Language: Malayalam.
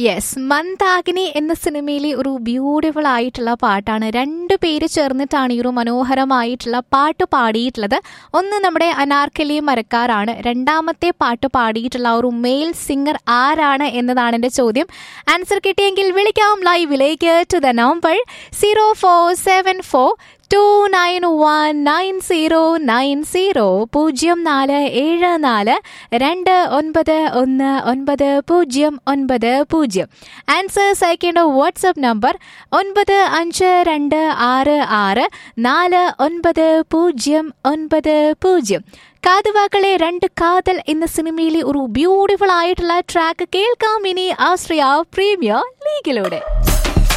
യെസ് മന്ദാകിനി എന്ന സിനിമയിലെ ഒരു ബ്യൂട്ടിഫുൾ ആയിട്ടുള്ള പാട്ടാണ് രണ്ടു പേര് ചേർന്നിട്ടാണ് ഈ ഒരു മനോഹരമായിട്ടുള്ള പാട്ട് പാടിയിട്ടുള്ളത് ഒന്ന് നമ്മുടെ അനാർക്കലി മരക്കാരാണ് രണ്ടാമത്തെ പാട്ട് പാടിയിട്ടുള്ള ആ ഒരു മെയിൽ സിംഗർ ആരാണ് എന്നതാണ് എൻ്റെ ചോദ്യം ആൻസർ കിട്ടിയെങ്കിൽ വിളിക്കാം ലൈവിലേക്ക് to the number zero four seven four two nine one nine zero nine zero പൂജ്യം നാല് ഏഴ് നാല് രണ്ട് ഒൻപത് ഒന്ന് ഒൻപത് പൂജ്യം ഒൻപത് പൂജ്യം ആൻസേഴ്സ് അയക്കേണ്ട വാട്സപ്പ് നമ്പർ ഒൻപത് അഞ്ച് രണ്ട് ആറ് ആറ് നാല് ഒൻപത് പൂജ്യം ഒൻപത് പൂജ്യം കാതുവാക്കളെ രണ്ട് കാതൽ എന്ന സിനിമയിലെ ഒരു ബ്യൂട്ടിഫുൾ ആയിട്ടുള്ള ട്രാക്ക് കേൾക്കാം ഇനി ആശ്രയ പ്രീമിയർ ലീഗിലൂടെ